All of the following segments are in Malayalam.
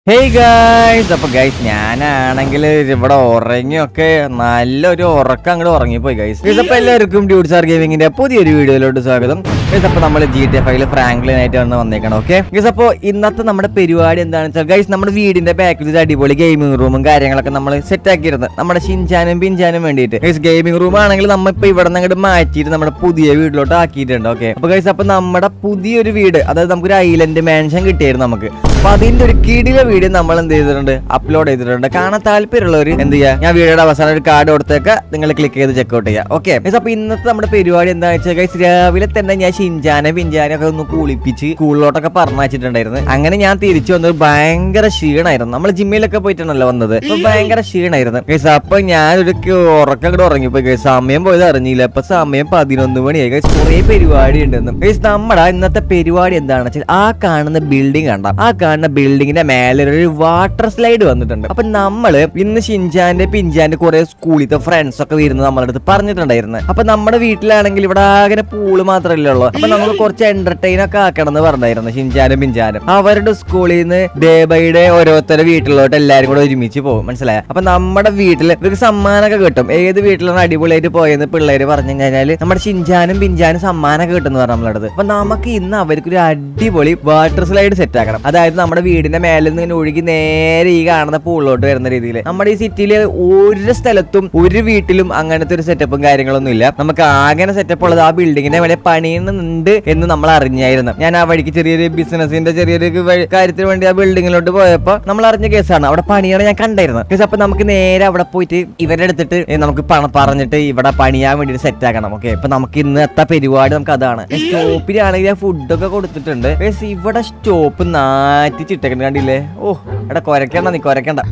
ഹേയ് ഗൈസ് അപ്പൊ ഗൈസ് ഞാനാണെങ്കിൽ ഇവിടെ ഉറങ്ങിയൊക്കെ നല്ലൊരു ഉറക്കം അങ്ങോട്ട് ഉറങ്ങിപ്പോയി ഗൈസ് ഗൈസ് അപ്പൊ എല്ലാവർക്കും ഡ്യൂട്ട്സ് ആർ ഗെയിമിങ്ങിന്റെ പുതിയൊരു വീഡിയോയിലോട്ട് സ്വാഗതം ഗൈസ് അപ്പൊ നമ്മൾ ജി ടി എഫ് ഐയിൽ ഫ്രാങ്ക്ലിൻ ആയിട്ടാണ് വന്നേക്കണം ഓക്കെ ഗൈസ് അപ്പൊ ഇന്നത്തെ നമ്മുടെ പരിപാടി എന്താണെന്ന് വെച്ചാൽ ഗൈസ് നമ്മുടെ വീടിന്റെ ബാക്കിൽ ഒരു അടിപൊളി ഗെയിമിംഗ് റൂമും കാര്യങ്ങളൊക്കെ നമ്മൾ സെറ്റ് ആക്കിയിരുന്നത് നമ്മുടെ ഷിൻചാനും പിൻചാനും വേണ്ടിയിട്ട് ഗൈസ് ഗെയിമിംഗ് റൂം ആണെങ്കിൽ നമ്മൾ ഇപ്പൊ ഇവിടെ നിന്ന് അങ്ങോട്ട് മാറ്റിയിട്ട് നമ്മുടെ പുതിയ വീട്ടിലോട്ട് ആക്കിയിട്ടുണ്ട് ഓക്കെ അപ്പൊ ഗൈസ് അപ്പൊ നമ്മുടെ പുതിയൊരു വീട് അതായത് നമുക്കൊരു ഐലൻഡ് മാൻഷൻ കിട്ടിയായിരുന്നു നമുക്ക് അപ്പൊ അതിന്റെ ഒരു കിടില വീഡിയോ നമ്മൾ എന്ത് ചെയ്തിട്ടുണ്ട് അപ്ലോഡ് ചെയ്തിട്ടുണ്ട് കാണാൻ താല്പര്യമുള്ളവർ എന്ത് ചെയ്യുക ഞാൻ വീഡിയോയുടെ അവസാനം ഒരു കാർഡ് കൊടുത്തേക്ക് നിങ്ങൾ ക്ലിക്ക് ചെയ്ത് ചെക്കൗട്ട് ചെയ്യുക ഓക്കെ അപ്പൊ ഇന്നത്തെ നമ്മുടെ പരിപാടി എന്താ വെച്ചാൽ guys, രാവിലെ തന്നെ ഞാൻ ഷിൻജാനെ പിഞ്ചാനെ ഒക്കെ ഒന്ന് കുളിപ്പിച്ച് സ്കൂളിലോട്ടൊക്കെ പറഞ്ഞിട്ടുണ്ടായിരുന്നു അങ്ങനെ ഞാൻ തിരിച്ചു വന്നത് ഭയങ്കര ക്ഷീണായിരുന്നു നമ്മൾ ജിമ്മിലൊക്കെ പോയിട്ടാണല്ലോ വന്നത് അപ്പൊ ഭയങ്കര ക്ഷീണായിരുന്നു ഗൈസ് അപ്പൊ ഞാൻ ഒരു ഉറക്കം കൂടെ ഉറങ്ങിപ്പോയി ഗൈസ് സമയം പോയത് അറിഞ്ഞില്ല അപ്പൊ സമയം പതിനൊന്ന് മണിയായി ഗൈസ് കുറെ പരിപാടി ഉണ്ടെന്ന് ഗൈസ് നമ്മുടെ ഇന്നത്തെ പരിപാടി എന്താണെന്ന് വെച്ചാൽ ആ കാണുന്ന ബിൽഡിംഗ് കണ്ട ആ കാണുന്ന ബിൽഡിങ്ങിന്റെ മേലെ ഒരു വാട്ടർ സ്ലൈഡ് വന്നിട്ടുണ്ട് അപ്പൊ നമ്മള് ഇന്ന് ഷിൻജാന്റെ പിഞ്ചാന്റെ കുറെ സ്കൂളിലത്തെ ഫ്രണ്ട്സ് ഒക്കെ വരുന്നത് നമ്മളെ അടുത്ത് പറഞ്ഞിട്ടുണ്ടായിരുന്നു അപ്പൊ നമ്മുടെ വീട്ടിലാണെങ്കിൽ ഇവിടെ ആകെ പൂള് മാത്രമല്ലേ ഉള്ളൂ അപ്പൊ നമുക്ക് കുറച്ച് എന്റർടൈൻ ഒക്കെ ആക്കണം എന്ന് പറഞ്ഞായിരുന്നു ഷിൻജാനും പിഞ്ചാനും അവരുടെ സ്കൂളിൽ നിന്ന് ഡേ ബൈ ഡേ ഓരോരുത്തരുടെ വീട്ടിലോട്ട് എല്ലാരും കൂടെ ഒരുമിച്ച് പോകും മനസ്സിലായ അപ്പൊ നമ്മുടെ വീട്ടിൽ ഇവർക്ക് സമ്മാനമൊക്കെ കിട്ടും ഏത് വീട്ടിലാണ് അടിപൊളിയായിട്ട് പോയെന്ന് പിള്ളേര് പറഞ്ഞു കഴിഞ്ഞാല് നമ്മുടെ ഷിൻജാനും പിഞ്ചാനും സമ്മാനമൊക്കെ കിട്ടും എന്ന് പറഞ്ഞു നമ്മളടുത്ത് അപ്പൊ നമുക്ക് ഇന്ന് അവർക്ക് ഒരു അടിപൊളി വാട്ടർ സ്ലൈഡ് സെറ്റ് ആക്കണം അതായത് നമ്മുടെ വീടിന്റെ മേലിൽ നിന്ന് ഇങ്ങനെ ഒഴുകി നേരെ ഈ കാണുന്ന പൂളിലോട്ട് വരുന്ന രീതിയിൽ നമ്മുടെ ഈ സിറ്റിയിലെ ഒരു സ്ഥലത്തും ഒരു വീട്ടിലും അങ്ങനത്തെ ഒരു സെറ്റപ്പും കാര്യങ്ങളൊന്നും ഇല്ല നമുക്ക് ആകെ സെറ്റപ്പ് ഉള്ളത് ആ ബിൽഡിങ്ങിന്റെ മേലെ പണിയുന്നുണ്ട് എന്ന് നമ്മൾ അറിഞ്ഞായിരുന്നു ഞാൻ ആ വഴിക്ക് ചെറിയൊരു ബിസിനസിന്റെ ചെറിയൊരു വഴി- കാര്യത്തിന് വേണ്ടി ആ ബിൽഡിങ്ങിലോട്ട് പോയപ്പോ നമ്മൾ അറിഞ്ഞ കേസാണ് അവിടെ പണിയാണ് ഞാൻ കണ്ടായിരുന്നു കേസ് അപ്പൊ നമുക്ക് നേരെ അവിടെ പോയിട്ട് ഇവരുടെ അടുത്തിട്ട് ഏ, നമുക്ക് പണം പറഞ്ഞിട്ട് ഇവിടെ പണിയാൻ വേണ്ടി സെറ്റ് ആക്കണം ഓക്കെ അപ്പൊ നമുക്ക് ഇന്നത്തെ പരിപാടി നമുക്ക് അതാണ് സ്റ്റോപ്പിലാണെങ്കിൽ ഞാൻ ഫുഡൊക്കെ കൊടുത്തിട്ടുണ്ട് ഗയ്സ്, ഇവിടെ സ്റ്റോപ്പ് നാറ്റി ചിട്ടക്കണ്ട കണ്ടില്ലേ ഓ എടാ കൊരക്കണ്ട നീ കൊരക്കണ്ട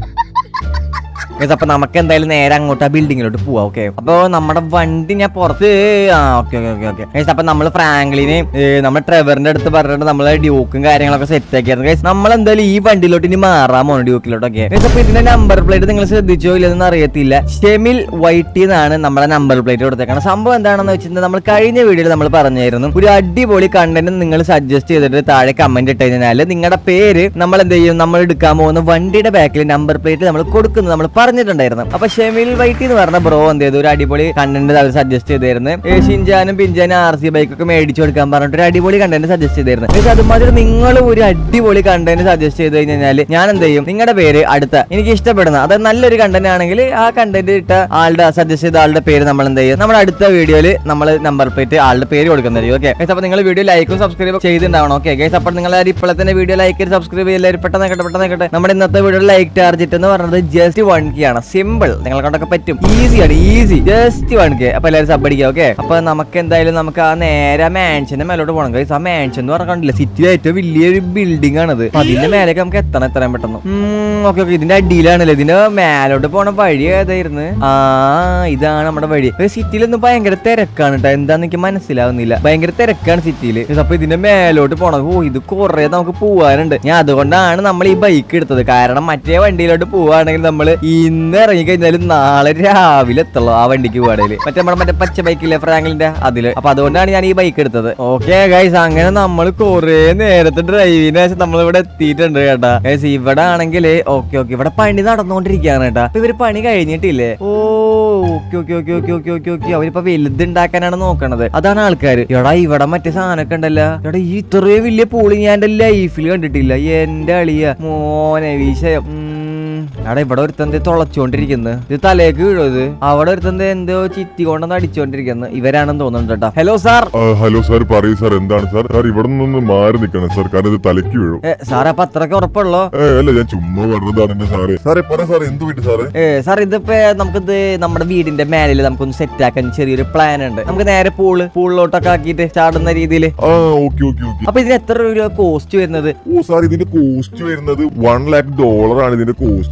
ഗയ്സ്, അപ്പൊ നമുക്ക് എന്തായാലും നേരെ അങ്ങോട്ട് ആ ബിൽഡിങ്ങിലോട്ട് പോവാം ഓക്കെ അപ്പൊ നമ്മുടെ വണ്ടി ഞാൻ പുറത്ത് ആ okay okay okay okay guys അപ്പൊ നമ്മൾ ഫ്രാങ്ക്ലിന് നമ്മുടെ ട്രെവറിന്റെ അടുത്ത് പറഞ്ഞിട്ട് നമ്മളെ ഡ്യൂക്കും കാര്യങ്ങളൊക്കെ സെറ്റ് ആക്കിയായിരുന്നു ഗൈസ് നമ്മൾ എന്തായാലും ഈ വണ്ടിയിലോട്ട് ഇനി മാറാൻ പോണു ഡ്യൂക്കിലോട്ടൊക്കെ ഗൈസ് അപ്പൊ ഇതിന്റെ നമ്പർ പ്ലേറ്റ് നിങ്ങൾ ശ്രദ്ധിച്ചോ ഇല്ലെന്ന് അറിയത്തില്ല ഷെമിൽ വൈറ്റി എന്നാണ് നമ്മുടെ നമ്പർ പ്ലേറ്റ് കൊടുത്തേക്കണം സംഭവം എന്താണെന്ന് വെച്ചിട്ടുണ്ടെങ്കിൽ നമ്മൾ കഴിഞ്ഞ വീഡിയോയിൽ നമ്മൾ പറഞ്ഞായിരുന്നു ഒരു അടിപൊളി കണ്ടന്റ് നിങ്ങൾ സജസ്റ്റ് ചെയ്തിട്ട് താഴെ കമന്റ് ഇട്ട് കഴിഞ്ഞാൽ നിങ്ങളുടെ പേര് നമ്മൾ എന്ത് ചെയ്യും നമ്മൾ എടുക്കാൻ പോകുന്ന വണ്ടിയുടെ ബാക്കിൽ നമ്പർ പ്ലേറ്റ് നമ്മൾ കൊടുക്കുന്നത് നമ്മൾ പറഞ്ഞിട്ടുണ്ടായിരുന്നു അപ്പൊ ഷെമിൽ വൈറ്റി എന്ന് പറഞ്ഞ ബ്രോ എന്ത് ചെയ്തു ഒരു അടിപൊളി കണ്ടന്റ് അവർ സജസ്റ്റ് ചെയ്തായിരുന്നു ഏ, ഷിൻജാനും പിഞ്ചാനും ആർ സി ബൈക്ക് ഒക്കെ മേടിച്ചു കൊടുക്കാൻ പറഞ്ഞിട്ട് ഒരു അടിപൊളി കണ്ടന്റ് സജസ്റ്റ് ചെയ്തായിരുന്നു പക്ഷെ അതുമാതിരി നിങ്ങൾ ഒരു അടിപൊളി കണ്ടന്റ് സജസ്റ്റ് ചെയ്ത് കഴിഞ്ഞാൽ ഞാൻ എന്ത് ചെയ്യും നിങ്ങളുടെ പേര് അടുത്ത എനിക്ക് ഇഷ്ടപ്പെടുന്ന അത് നല്ലൊരു കണ്ടന്റ് ആണെങ്കിൽ ആ കണ്ടന്റ് ഇട്ട ആളുടെ സജസ്റ്റ് ചെയ്ത ആളുടെ പേര് നമ്മൾ എന്ത് ചെയ്യും നമ്മുടെ അടുത്ത വീഡിയോയിൽ നമ്മൾ നമ്പർ പ്ലേറ്റ് ആളുടെ പേര് കൊടുക്കുന്നതായിരിക്കും ഓക്കെ അപ്പൊ നിങ്ങൾ വീഡിയോ ലൈക്കും സബ്സ്ക്രൈബ് ചെയ്തിട്ടുണ്ടാവണം ഓക്കെ ഗൈസ് അപ്പോൾ നിങ്ങൾ ഇപ്പോഴത്തെ തന്നെ വീഡിയോ ലൈക്ക് ചെയ്ത് സബ്സ്ക്രൈബ് ചെയ്യില്ല പെട്ടെന്ന് കേട്ടെ പെട്ടെന്ന് കേട്ടെ നമ്മുടെ ഇന്നത്തെ വീഡിയോ ലൈക്ക് ടാർജറ്റ് എന്ന് പറയുന്നത് ജസ്റ്റ് വൺ കെ ആണ് സിമ്പിൾ നിങ്ങളെ കൊണ്ടൊക്കെ പറ്റും ഈസിയാണ് ഈസി ജസ്റ്റ് വൺ കെ അപ്പൊ എല്ലാവരും സബ് അടിക്കുക ഓക്കെ അപ്പൊ നമുക്ക് എന്തായാലും നമുക്ക് ആ നേരെ മാൻഷന്റെ മേലോട്ട് പോകണം ഗൈസ് ആ മാൻഷൻ എന്ന് പറഞ്ഞില്ല സിറ്റിയിലെ ഏറ്റവും വലിയൊരു ബിൽഡിംഗ് ആണത് അപ്പൊ അതിന്റെ മേലേക്ക് നമുക്ക് എത്തണം എത്രയും പെട്ടെന്ന് ഓക്കെ ഓക്കെ ഇതിന്റെ അടിയിലാണല്ലോ ഇതിന്റെ മേലോട്ട് പോണ വഴി ഏതായിരുന്നു ആ ഇതാണ് നമ്മുടെ വഴി സിറ്റിയിൽ ഒന്ന് ഭയങ്കര തിരക്കാണ് കേട്ടോ എന്താന്ന് എനിക്ക് മനസ്സിലാവുന്നില്ല ഭയങ്കര തിരക്കാണ് സിറ്റിയിൽ അപ്പൊ ഇതിന്റെ മേലോട്ട് പോണം ഓ ഇത് കുറെ നമുക്ക് പോവാനുണ്ട് ഞാൻ അതുകൊണ്ടാണ് നമ്മൾ ഈ ബൈക്ക് എടുത്തത് കാരണം മറ്റേ വണ്ടിയിലോട്ട് പോവാണെങ്കിൽ നമ്മൾ ഇന്ന് ഇറങ്ങി കഴിഞ്ഞാലും നാളെ രാവിലെ എത്തുള്ളൂ ആ വണ്ടിക്ക് പോവാടേല് മറ്റേ നമ്മുടെ മറ്റേ പച്ച ബൈക്കില്ലേ ഫ്രാങ്കിളിന്റെ അതില് അപ്പൊ അതുകൊണ്ടാണ് ഞാൻ ഈ ബൈക്ക് എടുത്തത് ഓക്കെ ഗൈസ് അങ്ങനെ നമ്മൾ കുറെ നേരത്തെ ഡ്രൈവിന് ശേഷം നമ്മൾ ഇവിടെ എത്തിയിട്ടുണ്ട് കേട്ടാ ഗൈസ് ഇവിടെ ആണെങ്കിൽ ഓക്കെ ഓക്കെ ഇവിടെ പണി നടന്നുകൊണ്ടിരിക്കുകയാണ് കേട്ടാ അപ്പൊ ഇവര് പണി കഴിഞ്ഞിട്ടില്ലേ oh okay okay okay okay okay okay okay അവരിപ്പോ വലുതുണ്ടാക്കാനാണ് നോക്കണത് അതാണ് ആൾക്കാർ എടാ ഇവിടെ മറ്റേ സാധനമൊക്കെ ഉണ്ടല്ലോ എടാ ഈ ഇത്രയും വലിയ പൂളി ഞാൻ എന്റെ ലൈഫിൽ കണ്ടിട്ടില്ല എന്റെ അളിയ മോനെ വിഷയം ഉം. എടാ ഇവിടെ ഒരുത്തന്ത് തുളച്ചോണ്ടിരിക്കുന്നത് ഇത് തലേക്ക് വീഴുത് അവിടെ ഒരുത്തന്ത് എന്തോ ചിറ്റി കൊണ്ടൊന്ന് അടിച്ചോണ്ടിരിക്കുന്നത് ഇവരാണെന്ന് തോന്നുന്നുണ്ട് കേട്ടോ ഹലോ സാർ ആ, ഹലോ സാർ പറയൂ സാർ എന്താണ് സാർ സാർ ഇവിടെ നിന്ന് മാറി നിൽക്കണം സാർ കാരണം ഇത് തലയ്ക്ക് വീഴും ഏ, സാർ അപ്പൊ അത്രക്ക് ഉറപ്പുള്ളോ ഏ അല്ല ഞാൻ ചുമ്മാ പറഞ്ഞതാണ് എന്നെ സാറേ സാറേ പറ സാർ എന്ത് വീട്ട് സാറേ ഏ സാർ ഇതിപ്പോ നമുക്കിത് നമ്മുടെ വീടിന്റെ മേലിൽ നമുക്കൊന്ന് സെറ്റ് ആക്കാൻ ചെറിയൊരു പ്ലാൻ ഉണ്ട് നമുക്ക് നേരെ പൂള് പൂളിലോട്ടൊക്കെ ആക്കിയിട്ട് ചാടുന്ന രീതിയിൽ ആ ഓക്കെ ഓക്കെ ഓക്കെ അപ്പൊ ഇതിന് എത്ര രൂപ കോസ്റ്റ് വരുന്നത് ഓ സാർ ഇതിന്റെ കോസ്റ്റ് വരുന്നത് വൺ ലാക്ക് ഡോളർ ആണ് ഇതിന്റെ കോസ്റ്റ്